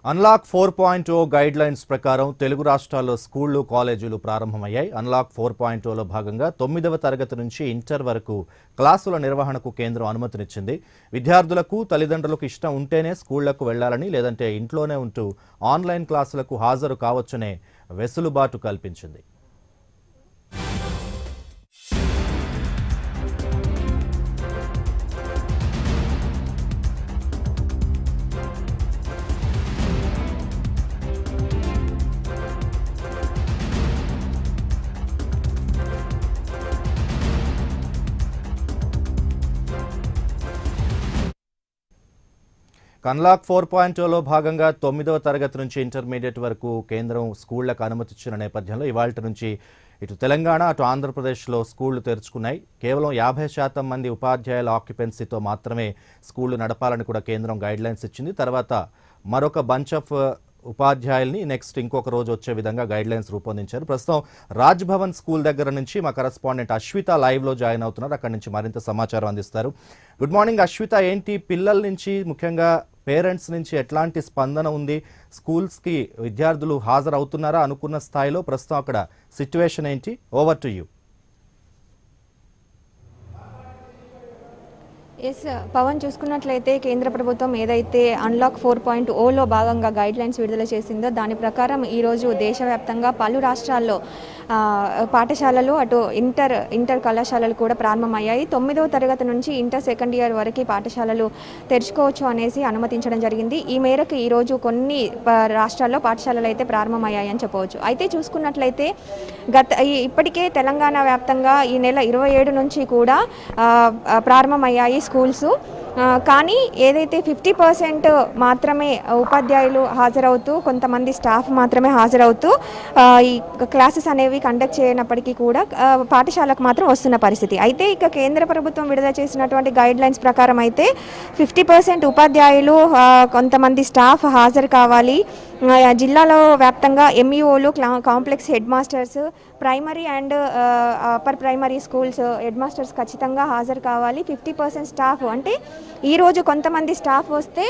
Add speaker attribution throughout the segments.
Speaker 1: unlock four point O guidelines ప్రకారం తెలుగు రాష్ట్రాల్లో స్కూళ్లు కాలేజీలు ప్రారంభమయ్యాయి అన్లాక్ ఫోర్ పాయింట్ ఓలో భాగంగా తొమ్మిదవ తరగతి నుంచి ఇంటర్ వరకు క్లాసుల నిర్వహణకు కేంద్రం అనుమతినిచ్చింది విద్యార్థులకు తల్లిదండ్రులకు ఇష్టం ఉంటేనే స్కూళ్లకు వెళ్లాలని లేదంటే ఇంట్లోనే ఉంటూ ఆన్లైన్ క్లాసులకు హాజరు కావచ్చనే వెసులుబాటు కల్పించింది కన్లాక్ ఫోర్ పాయింట్ లో భాగంగా తొమ్మిదవ తరగతి నుంచి ఇంటర్మీడియట్ వరకు కేంద్రం స్కూళ్లకు అనుమతిచ్చిన నేపథ్యంలో ఇవాళ నుంచి ఇటు తెలంగాణ అటు ఆంధ్రప్రదేశ్లో స్కూళ్లు తెరుచుకున్నాయి కేవలం యాభై శాతం మంది ఉపాధ్యాయుల ఆక్యుపెన్సీతో మాత్రమే స్కూళ్లు నడపాలని కూడా కేంద్రం గైడ్ లైన్స్ ఇచ్చింది తర్వాత మరొక బంచ్ ఆఫ్ ఉపాధ్యాయుల్ని నెక్స్ట్ ఇంకొక రోజు వచ్చే విధంగా గైడ్ లైన్స్ రూపొందించారు ప్రస్తుతం రాజ్ భవన్ స్కూల్ దగ్గర నుంచి మా కరస్పాండెంట్ అశ్విత లైవ్ లో జాయిన్ అవుతున్నారు అక్కడి నుంచి మరింత సమాచారం అందిస్తారు గుడ్ మార్నింగ్ అశ్విత ఏంటి పిల్లల నుంచి ముఖ్యంగా పేరెంట్స్ నుంచి ఎట్లాంటి స్పందన ఉంది స్కూల్స్కి విద్యార్థులు హాజరవుతున్నారా అనుకున్న స్థాయిలో ప్రస్తుతం అక్కడ సిచ్యువేషన్ ఏంటి over to you
Speaker 2: yes Pavan చూసుకున్నట్లయితే కేంద్ర ప్రభుత్వం ఏదైతే అన్లాక్ ఫోర్ పాయింట్ ఓలో భాగంగా గైడ్ లైన్స్ విడుదల చేసిందో దాని ప్రకారం ఈరోజు దేశవ్యాప్తంగా పలు రాష్ట్రాల్లో ఆ, పాఠశాలలు అటు ఇంటర్ ఇంటర్ కళాశాలలు కూడా ప్రారంభమయ్యాయి తొమ్మిదవ తరగతి నుంచి ఇంటర్ సెకండ్ ఇయర్ వరకు పాఠశాలలు తెరుచుకోవచ్చు అనేసి అనుమతించడం జరిగింది ఈ మేరకు ఈరోజు కొన్ని ప- రాష్ట్రాల్లో పాఠశాలలు అయితే ప్రారంభమయ్యాయి అని చెప్పవచ్చు అయితే చూసుకున్నట్లయితే గత ఈ- ఇప్పటికే తెలంగాణ వ్యాప్తంగా ఈ నెల ఇరవై ఏడు నుంచి కూడా ఆ, ఆ, ప్రారంభమయ్యాయి స్కూల్స్ ఆ, కానీ ఏదైతే ఫిఫ్టీ పర్సెంట్ మాత్రమే ఉపాధ్యాయులు హాజరవుతూ కొంతమంది స్టాఫ్ మాత్రమే హాజరవుతూ ఆ, ఈ క్లాసెస్ అనేవి కండక్ట్ చేయనప్పటికీ కూడా ఆ, పాఠశాలకు మాత్రం వస్తున్న పరిస్థితి అయితే ఇక కేంద్ర ప్రభుత్వం విడుదల చేసినటువంటి గైడ్ లైన్స్ ప్రకారం అయితే ఫిఫ్టీ పర్సెంట్ ఉపాధ్యాయులు ఆ, కొంతమంది స్టాఫ్ హాజరు కావాలి ఆ, జిల్లాలో వ్యాప్తంగా ఎంఈఓలు complex headmasters primary and upper primary schools headmasters ఖచ్చితంగా హాజరు కావాలి ఫిఫ్టీ పర్సెంట్ స్టాఫ్ అంటే ఈరోజు కొంతమంది స్టాఫ్ వస్తే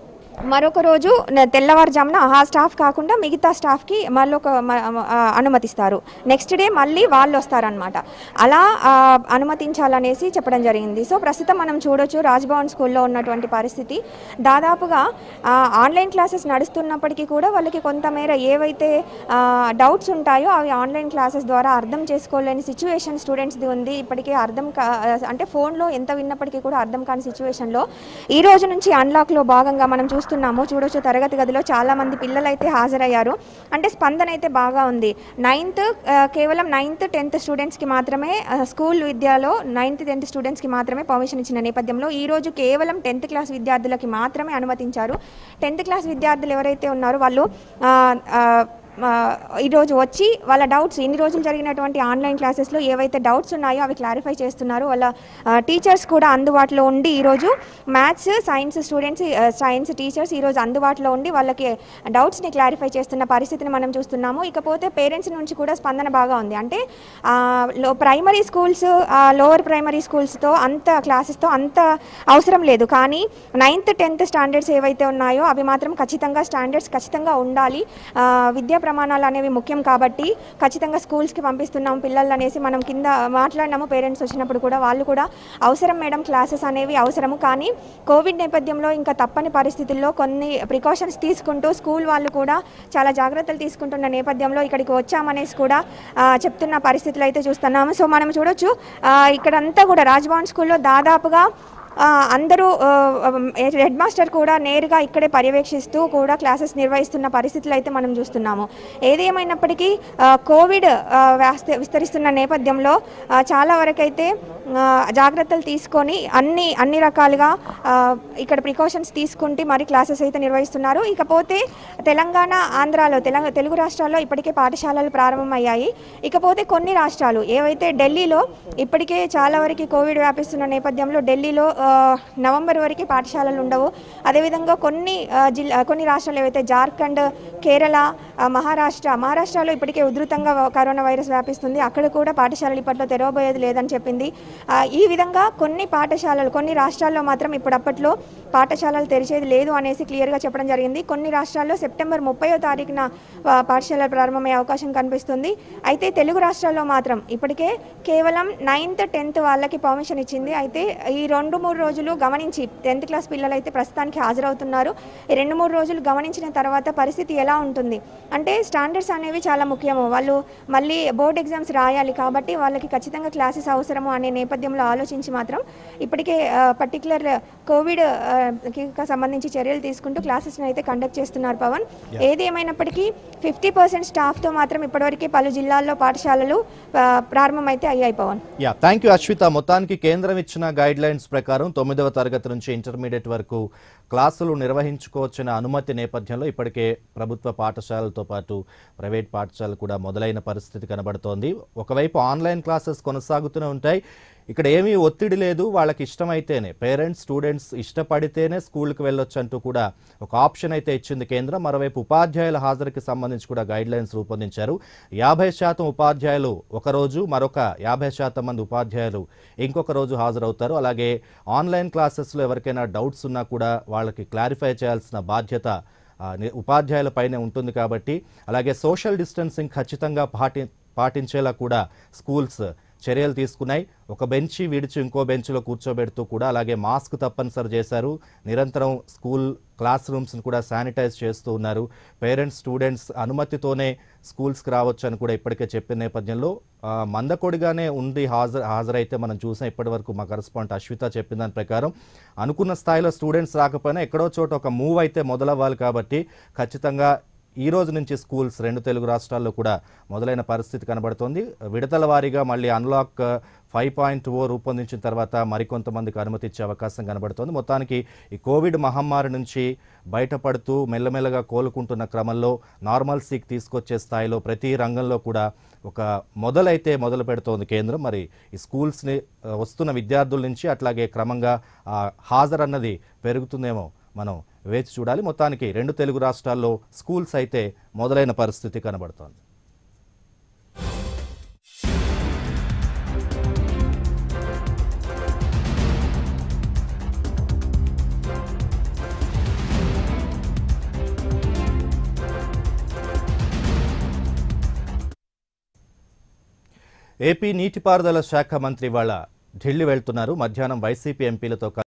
Speaker 2: మరొక రోజు న- తెల్లవారుజామున ఆ స్టాఫ్ కాకుండా మిగతా స్టాఫ్కి మళ్ళొక మ- ఆ, అనుమతిస్తారు నెక్స్ట్ డే మళ్ళీ వాళ్ళు వస్తారనమాట అలా ఆ, అనుమతించాలనేసి చెప్పడం జరిగింది సో ప్రస్తుతం మనం చూడొచ్చు రాజ్భవన్ స్కూల్లో ఉన్నటువంటి పరిస్థితి దాదాపుగా ఆ, ఆన్లైన్ క్లాసెస్ నడుస్తున్నప్పటికీ కూడా వాళ్ళకి కొంతమేర ఏవైతే డౌట్స్ ఉంటాయో అవి ఆన్లైన్ క్లాసెస్ ద్వారా అర్థం చేసుకోలేని సిచ్యువేషన్ స్టూడెంట్స్ది ఉంది ఇప్పటికే అర్థం కా అంటే ఫోన్లో ఎంత విన్నప్పటికీ కూడా అర్థం కాని సిచ్యువేషన్లో ఈ రోజు నుంచి అన్లాక్లో భాగంగా మనం చూస్తున్నాము చూడొచ్చు తరగతి గదిలో చాలా మంది పిల్లలు అయితే హాజరయ్యారు అంటే స్పందన అయితే బాగా ఉంది నైన్త్ కేవలం నైన్త్ టెన్త్ స్టూడెంట్స్కి మాత్రమే ఆ, స్కూల్ విద్యలో నైన్త్ టెన్త్ స్టూడెంట్స్కి మాత్రమే పర్మిషన్ ఇచ్చిన నేపథ్యంలో ఈ రోజు కేవలం టెన్త్ క్లాస్ విద్యార్థులకి మాత్రమే అనుమతించారు టెన్త్ క్లాస్ విద్యార్థులు ఎవరైతే ఉన్నారో వాళ్ళు ఆ, ఆ, ఆ, ఈరోజు వచ్చి వాళ్ళ డౌట్స్ ఇన్ని రోజులు జరిగినటువంటి ఆన్లైన్ క్లాసెస్లో ఏవైతే డౌట్స్ ఉన్నాయో అవి క్లారిఫై చేస్తున్నారు వాళ్ళ టీచర్స్ కూడా అందుబాటులో ఉండి ఈరోజు maths science students science teachers ఈరోజు అందుబాటులో ఉండి వాళ్ళకి డౌట్స్ని క్లారిఫై చేస్తున్న పరిస్థితిని మనం చూస్తున్నాము ఇకపోతే పేరెంట్స్ నుంచి కూడా స్పందన బాగా ఉంది అంటే ఆ, లో ప్రైమరీ స్కూల్స్ లోవర్ ప్రైమరీ స్కూల్స్తో అంత క్లాసెస్తో అంత అవసరం లేదు కానీ నైన్త్ టెన్త్ స్టాండర్డ్స్ ఏవైతే ఉన్నాయో అవి మాత్రం ఖచ్చితంగా స్టాండర్డ్స్ ఖచ్చితంగా ఉండాలి ఆ, విద్యా ప్రమాణాలు అనేవి ముఖ్యం కాబట్టి ఖచ్చితంగా స్కూల్స్కి పంపిస్తున్నాం పిల్లలు అనేసి మనం కింద మాట్లాడినాము పేరెంట్స్ వచ్చినప్పుడు కూడా వాళ్ళు కూడా అవసరం మేడం క్లాసెస్ అనేవి అవసరము కానీ కోవిడ్ నేపథ్యంలో ఇంకా తప్పని పరిస్థితుల్లో కొన్ని ప్రికాషన్స్ తీసుకుంటూ స్కూల్ వాళ్ళు కూడా చాలా జాగ్రత్తలు తీసుకుంటున్న నేపథ్యంలో ఇక్కడికి వచ్చామనేసి కూడా ఆ, చెప్తున్న పరిస్థితులు అయితే చూస్తున్నాము సో మనం చూడొచ్చు ఆ, ఇక్కడంతా కూడా రాజ్భవన్ స్కూల్లో దాదాపుగా ఆ, అందరూ హెడ్ మాస్టర్ కూడా నేరుగా ఇక్కడే పర్యవేక్షిస్తూ కూడా క్లాసెస్ నిర్వహిస్తున్న పరిస్థితులు అయితే మనం చూస్తున్నాము ఏది ఏమైనప్పటికీ ఆ, కోవిడ్ ఆ, వ్యాస్త విస్తరిస్తున్న నేపథ్యంలో ఆ, చాలా వరకైతే ఆ, జాగ్రత్తలు తీసుకొని అన్ని అన్ని రకాలుగా ఆ, ఇక్కడ ప్రికాషన్స్ తీసుకుంటే మరి క్లాసెస్ అయితే నిర్వహిస్తున్నారు ఇకపోతే తెలంగాణ ఆంధ్రాలో తెలంగాణ తెలుగు రాష్ట్రాల్లో ఇప్పటికే పాఠశాలలు ప్రారంభమయ్యాయి ఇకపోతే కొన్ని రాష్ట్రాలు ఏవైతే ఢిల్లీలో ఇప్పటికే చాలా వరకు కోవిడ్ వ్యాపిస్తున్న నేపథ్యంలో ఢిల్లీలో ఆ, ఆ, నవంబర్ వరకు పాఠశాలలు ఉండవు అదేవిధంగా కొన్ని ఆ, జిల్లా కొన్ని రాష్ట్రాలు ఏవైతే జార్ఖండ్ కేరళ ఆ, మహారాష్ట్ర మహారాష్ట్రలో ఇప్పటికే ఉధృతంగా కరోనా వైరస్ వ్యాపిస్తుంది అక్కడ కూడా పాఠశాలలు ఇప్పట్లో తెరవబోయేది లేదని చెప్పింది ఆ, ఈ విధంగా కొన్ని పాఠశాలలు కొన్ని రాష్ట్రాల్లో మాత్రం ఇప్పుడప్పట్లో పాఠశాలలు తెరిచేది లేదు అనేసి క్లియర్గా చెప్పడం జరిగింది కొన్ని రాష్ట్రాల్లో సెప్టెంబర్ ముప్పయో తారీఖున ఆ, పాఠశాలలు ప్రారంభమయ్యే అవకాశం కనిపిస్తుంది అయితే తెలుగు రాష్ట్రాల్లో మాత్రం ఇప్పటికే కేవలం నైన్త్ టెన్త్ వాళ్ళకి పర్మిషన్ ఇచ్చింది అయితే ఈ రెండు మూడు రోజులు గమనించి టెన్త్ క్లాస్ పిల్లలు అయితే ప్రస్తుతానికి హాజరవుతున్నారు ఈ రెండు మూడు రోజులు గమనించిన తర్వాత పరిస్థితి ఎలా ఉంటుంది అంటే స్టాండర్డ్స్ అనేవి చాలా ముఖ్యము వాళ్ళు మళ్ళీ బోర్డ్ ఎగ్జామ్స్ రాయాలి కాబట్టి వాళ్ళకి ఖచ్చితంగా క్లాసెస్ అవసరము అనే నేపథ్యంలో ఆలోచించి మాత్రం ఇప్పటికే పర్టికులర్ కోవిడ్ ఆ, కి సంబంధించి చర్యలు తీసుకుంటూ క్లాసెస్ని అయితే కండక్ట్ చేస్తున్నారు పవన్ ఏది ఏమైనప్పటికీ ఫిఫ్టీ పర్సెంట్ స్టాఫ్తో మాత్రం ఇప్పటివరకు పలు జిల్లాల్లో పాఠశాలలు ఆ, ప్రారంభమైతే అయ్యాయి Pavan
Speaker 1: ya thank you Ashwitha మొత్తానికి కేంద్రం ఇచ్చిన గైడ్ లైన్స్ ప్రకారం తొమ్మిదవ తరగతి నుంచి ఇంటర్మీడియట్ వరకు క్లాసులు నిర్వహించుకోవచ్చిన అనుమతి నేపథ్యంలో ఇప్పటికే ప్రభుత్వ పాఠశాలలతో పాటు ప్రైవేట్ పాఠశాలలు కూడా మొదలైన పరిస్థితి కనబడుతోంది ఒకవైపు ఆన్లైన్ క్లాసెస్ కొనసాగుతూనే ఉంటాయి ఇక్కడ ఏమీ ఒత్తిడి లేదు వాళ్ళకి ఇష్టమైతేనే పేరెంట్స్ స్టూడెంట్స్ ఇష్టపడితేనే స్కూల్కి వెళ్ళొచ్చు అంటూ కూడా ఒక ఆప్షన్ అయితే ఇచ్చింది కేంద్రం మరోవైపు ఉపాధ్యాయుల హాజరుకి సంబంధించి కూడా గైడ్ లైన్స్ రూపొందించారు యాభై శాతం ఉపాధ్యాయులు ఒక రోజు మరొక యాభై శాతం మంది ఉపాధ్యాయులు ఇంకొక రోజు హాజరవుతారు అలాగే ఆన్లైన్ క్లాసెస్లో ఎవరికైనా డౌట్స్ ఉన్నా కూడా వాళ్ళకి క్లారిఫై చేయాల్సిన బాధ్యత ఆ, ని- ఉపాధ్యాయులపైనే ఉంటుంది కాబట్టి అలాగే సోషల్ డిస్టెన్సింగ్ ఖచ్చితంగా పాటి పాటించేలా కూడా స్కూల్స్ చర్యలు తీసుకున్నాయి ఒక బెంచి విడిచి ఇంకో బెంచ్లో కూర్చోబెడుతూ కూడా అలాగే మాస్క్ తప్పనిసరి చేశారు నిరంతరం స్కూల్ క్లాస్ రూమ్స్ని కూడా శానిటైజ్ చేస్తూ ఉన్నారు పేరెంట్స్ స్టూడెంట్స్ అనుమతితోనే స్కూల్స్కి రావచ్చు అని కూడా ఇప్పటికే చెప్పిన నేపథ్యంలో ఆ, మందకొడిగానే ఉంది హాజరు హాజరైతే మనం చూసాం ఇప్పటివరకు మా కరస్పాండెంట్ అశ్విత చెప్పిన దాని ప్రకారం అనుకున్న స్థాయిలో స్టూడెంట్స్ రాకపోయినా ఎక్కడో చోట ఒక మూవ్ అయితే మొదలవ్వాలి కాబట్టి ఖచ్చితంగా ఈ రోజు నుంచి స్కూల్స్ రెండు తెలుగు రాష్ట్రాల్లో కూడా మొదలైన పరిస్థితి కనబడుతోంది విడతల వారీగా మళ్ళీ అన్లాక్ ఫైవ్ పాయింట్ ఓ రూపొందించిన తర్వాత మరికొంతమందికి అనుమతి ఇచ్చే అవకాశం కనబడుతోంది మొత్తానికి ఈ కోవిడ్ మహమ్మారి నుంచి బయటపడుతూ మెల్లమెల్లగా కోలుకుంటున్న క్రమంలో నార్మల్సీకి తీసుకొచ్చే స్థాయిలో ప్రతి రంగంలో కూడా ఒక మొదలైతే మొదలు పెడుతోంది కేంద్రం మరి ఈ స్కూల్స్ని ఆ, వస్తున్న విద్యార్థుల నుంచి అట్లాగే క్రమంగా ఆ, హాజరన్నది పెరుగుతుందేమో మనం వేచి చూడాలి మొత్తానికి రెండు తెలుగు రాష్ట్రాల్లో స్కూల్స్ అయితే మొదలైన పరిస్థితి కనబడుతోంది ఏపీ నీటిపారుదల శాఖ మంత్రి వాళ్ళ ఢిల్లీ వెళ్తున్నారు మధ్యాహ్నం వైసీపీ ఎంపీలతో కలిసి